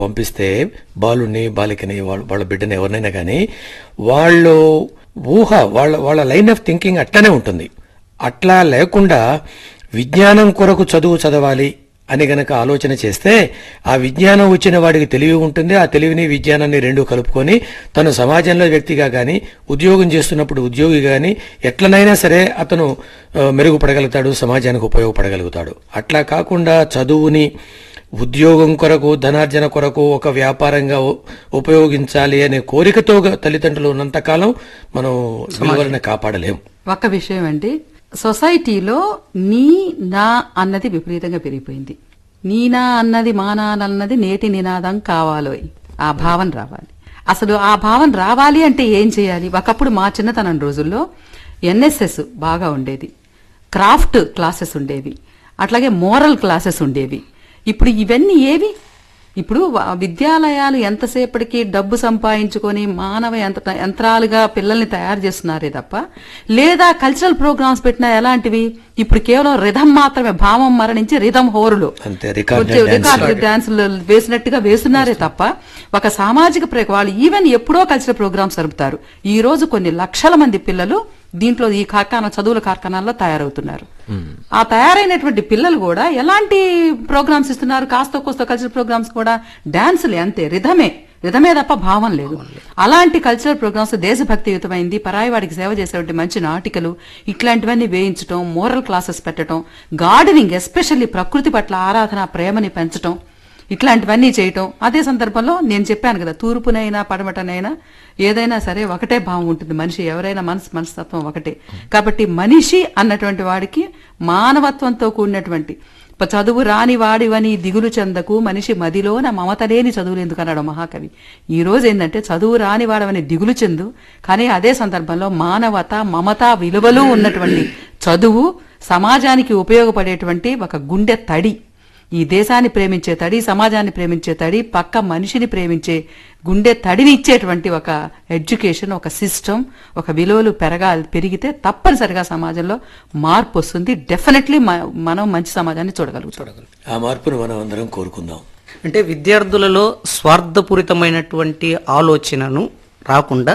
పంపిస్తే బాలుని బాలికని వాళ్ళ వాళ్ళ బిడ్డని ఎవరినైనా కానీ వాళ్ళు ఊహ వాళ్ళ వాళ్ళ లైన్ ఆఫ్ థింకింగ్ అట్లనే ఉంటుంది అట్లా లేకుండా విజ్ఞానం కొరకు చదువు చదవాలి అని గనక ఆలోచన చేస్తే ఆ విజ్ఞానం వచ్చిన వాడికి తెలివి ఉంటుంది ఆ తెలివిని విజ్ఞానాన్ని రెండు కలుపుకొని తను సమాజంలో వ్యక్తిగా గాని ఉద్యోగం చేస్తున్నప్పుడు ఉద్యోగి గాని ఎట్లనైనా సరే అతను ఆ, మెరుగుపడగలుగుతాడు సమాజానికి ఉపయోగపడగలుగుతాడు అట్లా కాకుండా చదువుని ఉద్యోగం కొరకు ధనార్జన కొరకు ఒక వ్యాపారంగా ఉ- ఉపయోగించాలి అనే కోరికతో గ- తల్లిదండ్రులు ఉన్నంతకాలం మనం విలువలను కాపాడలేం ఒక విషయం అండి సొసైటీలో నీ నా అన్నది విపరీతంగా పెరిగిపోయింది నీనా అన్నది మానా అన్నది నేటి నినాదం కావాలోయ్ ఆ భావన రావాలి అసలు ఆ భావన రావాలి అంటే ఏం చేయాలి ఒకప్పుడు మా చిన్నతనం రోజుల్లో ఎన్ఎస్ఎస్ బాగా ఉండేది క్రాఫ్ట్ క్లాసెస్ ఉండేవి అట్లాగే మోరల్ క్లాసెస్ ఉండేవి ఇప్పుడు ఇవన్నీ ఏవి ఇప్పుడు వ- విద్యాలయాలు ఎంతసేపటికి డబ్బు సంపాదించుకొని మానవ యంత్ర యంత్రాలుగా పిల్లల్ని తయారు చేస్తున్నారే తప్ప లేదా కల్చరల్ ప్రోగ్రామ్స్ పెట్టినా ఎలాంటివి ఇప్పుడు కేవలం రిధం మాత్రమే భావం మరణించి రిధం హోరులు అంతే, recorded కొంచెం dance. రికార్డెడ్ డాన్సులు వేసినట్టుగా వేస్తున్నారే తప్ప ఒక సామాజిక ప్ర- వాళ్ళు ఈవెన్ ఎప్పుడో కల్చరల్ ప్రోగ్రామ్స్ జరుపుతారు ఈ రోజు కొన్ని లక్షల మంది పిల్లలు దీంట్లో ఈ కార్ఖానా చదువుల కార్ఖానాల్లో తయారవుతున్నారు ఆ తయారైనటువంటి పిల్లలు కూడా ఎలాంటి ప్రోగ్రామ్స్ ఇస్తున్నారు కాస్త కోస్త కల్చరల్ ప్రోగ్రామ్స్ కూడా డాన్సులే అంతే రిధమే రిధమే తప్ప భావం లేదు అలాంటి కల్చరల్ ప్రోగ్రామ్స్ దేశభక్తియుతమైంది పరాయి వాడికి సేవ చేసేటువంటి మంచి నాటికలు ఇట్లాంటివన్నీ వేయించటం మోరల్ క్లాసెస్ పెట్టడం గార్డెనింగ్ ఎస్పెషల్లీ ప్రకృతి పట్ల ఆరాధన ప్రేమని పెంచటం ఇట్లాంటివన్నీ చేయటం అదే సందర్భంలో నేను చెప్పాను కదా తూర్పునైనా పడమటనైనా ఏదైనా సరే ఒకటే భావం ఉంటుంది మనిషి ఎవరైనా మనసు మనస్తత్వం ఒకటే కాబట్టి మనిషి అన్నటువంటి వాడికి మానవత్వంతో కూడినటువంటి ప- చదువు రాని వాడివని దిగులు చెందకు మనిషి మదిలోన మమత లేని చదువులు ఎందుకు అన్నాడు మహాకవి ఈ రోజు ఏంటంటే చదువు రాని వాడవని దిగులు చెందు కానీ అదే సందర్భంలో మానవత మమత విలువలు ఉన్నటువంటి చదువు సమాజానికి ఉపయోగపడేటువంటి ఒక గుండె తడి ఈ దేశాన్ని ప్రేమించే తడి సమాజాన్ని ప్రేమించే తడి పక్క మనిషిని ప్రేమించే గుండె తడిని ఇచ్చేటువంటి ఒక ఎడ్యుకేషన్ ఒక సిస్టమ్ ఒక విలువలు పెరగాలి పెరిగితే తప్పనిసరిగా సమాజంలో మార్పు వస్తుంది డెఫినెట్లీ మనం మంచి సమాజాన్ని చూడగలుగుతాం ఆ మార్పును మనం అందరం కోరుకుందాం అంటే విద్యార్థులలో స్వార్థపూరితమైనటువంటి ఆలోచనను రాకుండా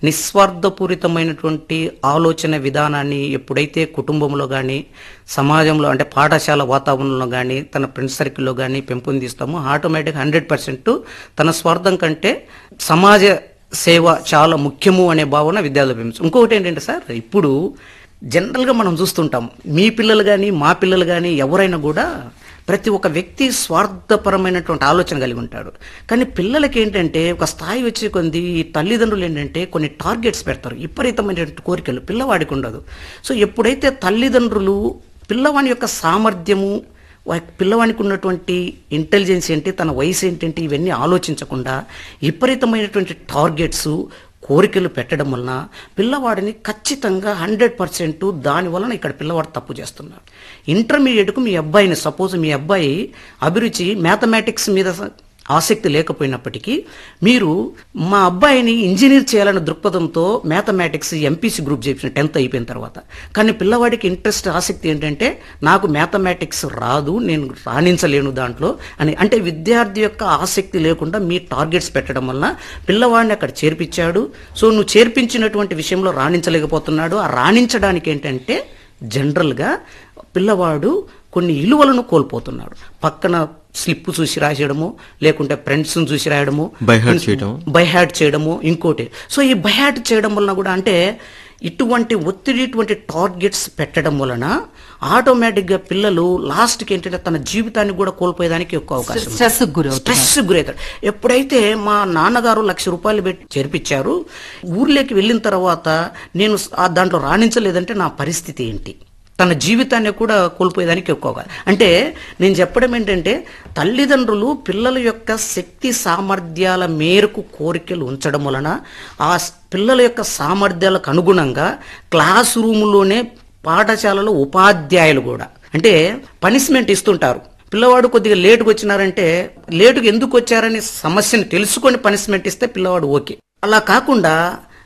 నిస్వార్థపూరితమైనటువంటి ఆలోచన విధానాన్ని ఎప్పుడైతే కుటుంబంలో కానీ సమాజంలో అంటే పాఠశాల వాతావరణంలో కానీ తన ఫ్రెండ్ సర్కిల్లో కానీ పెంపొందిస్తామో ఆటోమేటిక్ హండ్రెడ్ పర్సెంట్ తన స్వార్థం కంటే సమాజ సేవ చాలా ముఖ్యము అనే భావన విద్యార్థులు పెంచు ఇంకొకటి ఏంటంటే సార్ ఇప్పుడు జనరల్గా మనం చూస్తుంటాం మీ పిల్లలు కానీ మా పిల్లలు కానీ ఎవరైనా కూడా ప్రతి ఒక్క వ్యక్తి స్వార్థపరమైనటువంటి ఆలోచన కలిగి ఉంటాడు కానీ పిల్లలకి ఏంటంటే ఒక స్థాయి వచ్చే కొంది ఈ తల్లిదండ్రులు ఏంటంటే కొన్ని టార్గెట్స్ పెడతారు విపరీతమైనటువంటి కోరికలు పిల్లవాడికి ఉండదు సో ఎప్పుడైతే తల్లిదండ్రులు పిల్లవాని యొక్క సామర్థ్యము వా- పిల్లవానికి ఉన్నటువంటి ఇంటెలిజెన్స్ ఏంటి తన వయసు ఏంటంటే ఇవన్నీ ఆలోచించకుండా విపరీతమైనటువంటి టార్గెట్స్ కోరికలు పెట్టడం వలన పిల్లవాడిని ఖచ్చితంగా హండ్రెడ్ పర్సెంట్ దాని వలన ఇక్కడ పిల్లవాడు తప్పు చేస్తున్నాడు ఇంటర్మీడియట్కు మీ అబ్బాయిని సపోజ్ మీ అబ్బాయి అభిరుచి మ్యాథమెటిక్స్ మీద స- ఆసక్తి లేకపోయినప్పటికీ మీరు మా అబ్బాయిని ఇంజనీర్ చేయాలనే దృక్పథంతో మ్యాథమెటిక్స్ ఎంపీసీ గ్రూప్ చేసిన టెన్త్ అయిపోయిన తర్వాత కానీ పిల్లవాడికి ఇంట్రెస్ట్ ఆసక్తి ఏంటంటే నాకు మ్యాథమెటిక్స్ రాదు నేను రాణించలేను దాంట్లో అని అంటే విద్యార్థి యొక్క ఆసక్తి లేకుండా మీ టార్గెట్స్ పెట్టడం వలన పిల్లవాడిని అక్కడ చేర్పించాడు సో నువ్వు చేర్పించినటువంటి విషయంలో రాణించలేకపోతున్నాడు ఆ రాణించడానికి ఏంటంటే జనరల్గా పిల్లవాడు కొన్ని ఇలువలను కోల్పోతున్నాడు పక్కన స్లిప్ చూసి రాసేయడము లేకుంటే ఫ్రెండ్స్ని చూసి రాయడము By heart చేయడం. బై హ్యాట్ చేయడము ఇంకోటి సో ఈ బై హ్యాట్ చేయడం వలన కూడా అంటే ఇటువంటి ఒత్తిడి ఇటువంటి టార్గెట్స్ పెట్టడం వలన ఆటోమేటిక్గా పిల్లలు లాస్ట్కి ఏంటంటే తన జీవితాన్ని కూడా కోల్పోయేదానికి ఎక్కువ అవకాశం ఉంది. స్ట్రెస్ గురవుతుంది స్ట్రెస్ గురవుతాడు ఎప్పుడైతే మా నాన్నగారు లక్ష రూపాయలు పెట్టి చేర్పించారు ఊర్లోకి వెళ్ళిన తర్వాత నేను ఆ దాంట్లో రాణించలేదంటే నా పరిస్థితి ఏంటి తన జీవితాన్ని కూడా కోల్పోయేదానికి ఎక్కువ అవకాశం. అంటే నేను చెప్పడం ఏంటంటే తల్లిదండ్రులు పిల్లల యొక్క శక్తి సామర్థ్యాల మేరకు కోరికలు ఉంచడం వలన ఆ స్- పిల్లల యొక్క సామర్థ్యాలకు అనుగుణంగా క్లాస్ రూములోనే పాఠశాలలో ఉపాధ్యాయులు కూడా అంటే పనిష్మెంట్ ఇస్తుంటారు పిల్లవాడు కొద్దిగా లేటుగా వచ్చినారంటే లేటుగా ఎందుకు వచ్చారని సమస్యను తెలుసుకొని పనిష్మెంట్ ఇస్తే పిల్లవాడు ఓకే అలా కాకుండా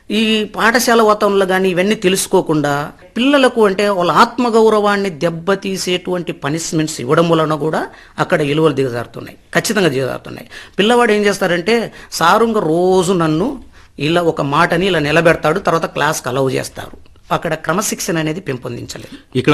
ఈ పాఠశాల వాతావరణంలో కానీ ఇవన్నీ తెలుసుకోకుండా పిల్లలకు అంటే వాళ్ళ ఆత్మగౌరవాన్ని దెబ్బతీసేటువంటి పనిష్మెంట్స్ ఇవ్వడం వలన కూడా అక్కడ విలువలు దిగజారుతున్నాయి ఖచ్చితంగా దిగజారుతున్నాయి పిల్లవాడు ఏం చేస్తారంటే సారుంగ రోజు నన్ను ఇలా ఒక మాటని ఇలా నిలబెడతాడు తర్వాత క్లాస్కి అలౌ చేస్తారు అక్కడ క్రమశిక్షణ అనేది పెంపొందించలేదు ఇక్కడ